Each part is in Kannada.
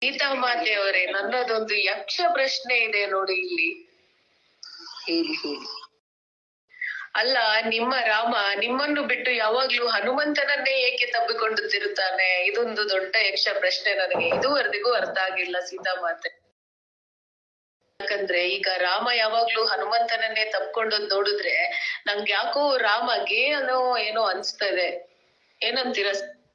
ಸೀತಾಮಾತೆಯವರೇ ನನ್ನದೊಂದು ಯಕ್ಷ ಪ್ರಶ್ನೆ ಇದೆ ನೋಡಿ ಇಲ್ಲಿ ಹೇಳಿ ಹೇಳಿ ಅಲ್ಲ ನಿಮ್ಮ ರಾಮ ನಿಮ್ಮನ್ನು ಬಿಟ್ಟು ಯಾವಾಗ್ಲೂ ಹನುಮಂತನನ್ನೇ ಏಕೆ ತಬ್ಬಿಕೊಂಡು ತಿರುತ್ತಾನೆ ಇದೊಂದು ದೊಡ್ಡ ಯಕ್ಷ ಪ್ರಶ್ನೆ ನನಗೆ ಇದುವರೆಗೂ ಅರ್ಥ ಆಗಿಲ್ಲ ಸೀತಾಮಾತೆ ಯಾಕಂದ್ರೆ ಈಗ ರಾಮ ಯಾವಾಗ್ಲೂ ಹನುಮಂತನನ್ನೇ ತಪ್ಕೊಂಡು ನೋಡಿದ್ರೆ ನಂಗೆ ಯಾಕೋ ರಾಮ ಗೇ ಅನ್ನೋ ಏನೋ ಅನ್ಸ್ತದೆ ಏನಂತೀರ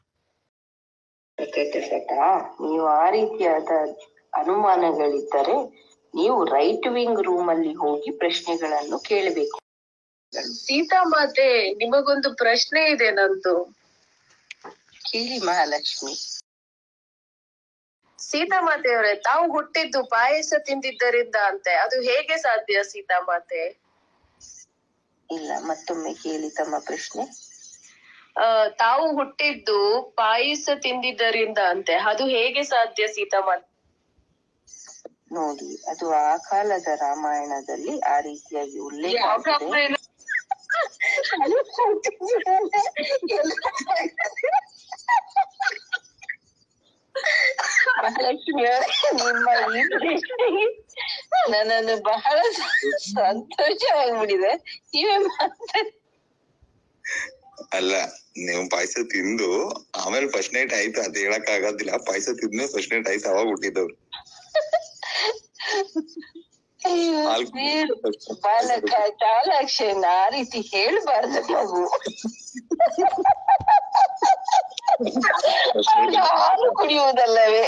ಕೆಟ್ಟ ನೀವು ಆ ರೀತಿಯಾದ ಅನುಮಾನಗಳಿದ್ದರೆ ನೀವು ರೈಟ್ ವಿಂಗ್ ರೂಮ್ ಅಲ್ಲಿ ಹೋಗಿ ಪ್ರಶ್ನೆಗಳನ್ನು ಕೇಳಬೇಕು ಸೀತಾಮಾತೆ ನಿಮಗೊಂದು ಪ್ರಶ್ನೆ ಇದೆ ನಂದು ಕೇಳಿ ಮಹಾಲಕ್ಷ್ಮಿ ಸೀತಾಮಾತೆಯವರೇ ತಾವು ಹುಟ್ಟಿದ್ದು ಪಾಯಸ ತಿಂದಿದ್ದರಿಂದ ಅಂತೆ ಅದು ಹೇಗೆ ಸಾಧ್ಯ ಸೀತಾಮಾತೆ ಇಲ್ಲ ಮತ್ತೊಮ್ಮೆ ಕೇಳಿ ತಮ್ಮ ಪ್ರಶ್ನೆ ಆ, ತಾವು ಹುಟ್ಟಿದ್ದು ಪಾಯಸ ತಿಂದಿದ್ದರಿಂದ ಅಂತೆ ಅದು ಹೇಗೆ ಸಾಧ್ಯ ಸೀತಾಮಾತೆ ನೋಡಿ ಅದು ಆ ಕಾಲದ ರಾಮಾಯಣದಲ್ಲಿ ಆ ರೀತಿಯಾಗಿ ಉಲ್ಲೇಖ ಆಗಿದೆ ಮಹಾಲಕ್ಷ್ಮಿ ಅವರೇ, ನಿಮ್ಮ ಈ ಪ್ರಶ್ನೆಗೆ ನನ್ನನ್ನು ಬಹಳ ಸಂತೋಷ ಆಗ್ಬಿಟ್ಟಿದೆ ನೀವೇ ಮಾತಾಡಿ ಅಲ್ಲ ನೀವು ಪಾಯಸ ತಿಂದು ಆಮೇಲೆ ಫಸ್ಟ್ ನೈಟ್ ಆಯ್ತು ಅದ್ ಹೇಳಕ್ ಆಗೋದಿಲ್ಲ ಪಾಯಸ ತಿಂದ್ಮೇಲೆ ಫಸ್ಟ್ ನೈಟ್ ಆಯ್ತು ಅವಾಗ ಹುಟ್ಟಿದವ್ರು ಅಯ್ಯೋ, ನಾಲ್ಕು ದೇವ್ರು. ಬಾಲಕ ಚಾಲಾಕ್ಷನ ಆ ರೀತಿ ಹೇಳ್ಬಾರ್ದು ಮಗು ಅದು ಹಾಲು ಕುಡಿಯುವುದಲ್ಲವೇ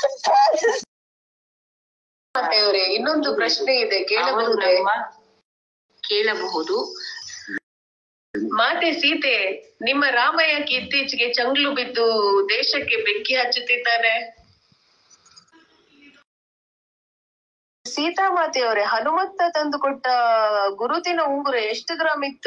ಮಾತೆಯವರೇ ಇನ್ನೊಂದು ಪ್ರಶ್ನೆ ಇದೆ ಕೇಳಬಹುದೇ ಕೇಳಬಹುದು ಮಾತೆ ಸೀತೆ ನಿಮ್ಮ ರಾಮ ಯಾಕೆ ಇತ್ತೀಚೆಗೆ ಚಂಗ್ಲು ಬಿದ್ದು ದೇಶಕ್ಕೆ ಬೆಂಕಿ ಹಚ್ಚುತ್ತಿದ್ದಾನೆ ಸೀತಾಮಾತೆಯವರೇ ಹನುಮಂತ ತಂದು ಕೊಟ್ಟ ಗುರುತಿನ ಉಂಗುರ ಎಷ್ಟು ಗ್ರಾಮ್ ಇತ್ತು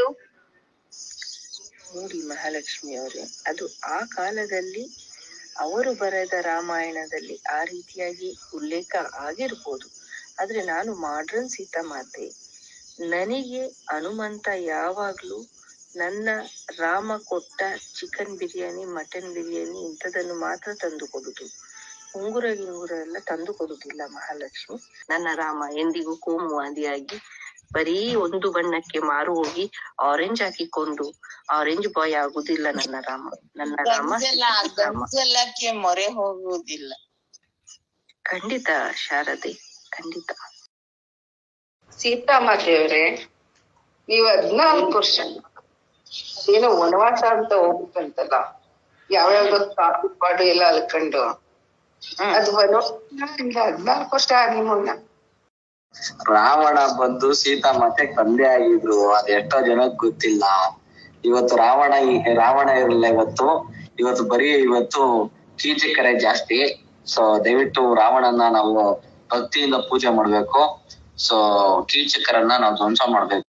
ನೋಡಿ ಮಹಾಲಕ್ಷ್ಮಿ ಅವರೇ ಅದು ಆ ಕಾಲದಲ್ಲಿ ಅವರು ಬರೆದ ರಾಮಾಯಣದಲ್ಲಿ ಆ ರೀತಿಯಾಗಿ ಉಲ್ಲೇಖ ಆಗಿರ್ಬೋದು ಆದ್ರೆ ನಾನು ಮಾಡ್ರನ್ ಸೀತಾಮಾತೆ ನನಗೆ ಹನುಮಂತ ಯಾವಾಗ್ಲೂ ನನ್ನ ರಾಮ ಕೊಟ್ಟ ಚಿಕನ್ ಬಿರಿಯಾನಿ ಮಟನ್ ಬಿರಿಯಾನಿ ಇಂಥದನ್ನು ಮಾತ್ರ ತಂದು ಕೊಡುದು ಉಂಗುರ ಗಿಂಗುರ ಎಲ್ಲ ತಂದು ಕೊಡುದಿಲ್ಲ ಮಹಾಲಕ್ಷ್ಮಿ ನನ್ನ ರಾಮ ಎಂದಿಗೂ ಕೋಮುವಾದಿಯಾಗಿ ಬರೀ ಒಂದು ಬಣ್ಣಕ್ಕೆ ಮಾರು ಹೋಗಿ ಆರೆಂಜ್ ಹಾಕಿಕೊಂಡು ಆರೆಂಜ್ ಬಾಯ್ ಆಗುದಿಲ್ಲ ನನ್ನ ರಾಮ ನನ್ನ ರಾಮ ರಾಮ. ಗಂಜಲಕ್ಕೆ ಮೊರೆ ಹೋಗುವುದಿಲ್ಲ ಖಂಡಿತ ಶಾರದೆ ಖಂಡಿತ ಸೀತಾಮಾತೆಯವರೇ ನೀವು ಹದ್ನಾಲ್ಕು ವರ್ಷ ಏನೋ ವನವಾಸ ಅಂತ ಹೋಗ್ಬೇಕಂತಲ್ಲ ಯಾವ್ಯಾವ್ದೋ ಕಾಡು ಪಾಡು ಎಲ್ಲ ಅಲ್ಕೊಂಡು ಅದು ವನವಾಸ ಹದ್ನಾಲ್ಕು ವರ್ಷ ನಿಮ್ಮನ್ನ ರಾವಣ ಬಂದು ಸೀತಾ ಮತ್ತೆ ತಂದೆ ಆಗಿದ್ರು ಅದ್ ಎಷ್ಟೋ ಜನಕ್ ಗೊತ್ತಿಲ್ಲ ಇವತ್ತು ರಾವಣ ಈ- ರಾವಣ ಇರಲಿಲ್ಲ ಇವತ್ತು ಇವತ್ತು ಬರೀ ಇವತ್ತು ಕೀಚಕರೇ ಜಾಸ್ತಿ ಸೊ ದಯವಿಟ್ಟು ರಾವಣನ ನಾವು ಭಕ್ತಿಯಿಂದ ಪೂಜೆ ಮಾಡ್ಬೇಕು ಸೊ ಕೀಚಕರನ್ನ ನಾವು ಧ್ವಂಸ ಮಾಡ್ಬೇಕು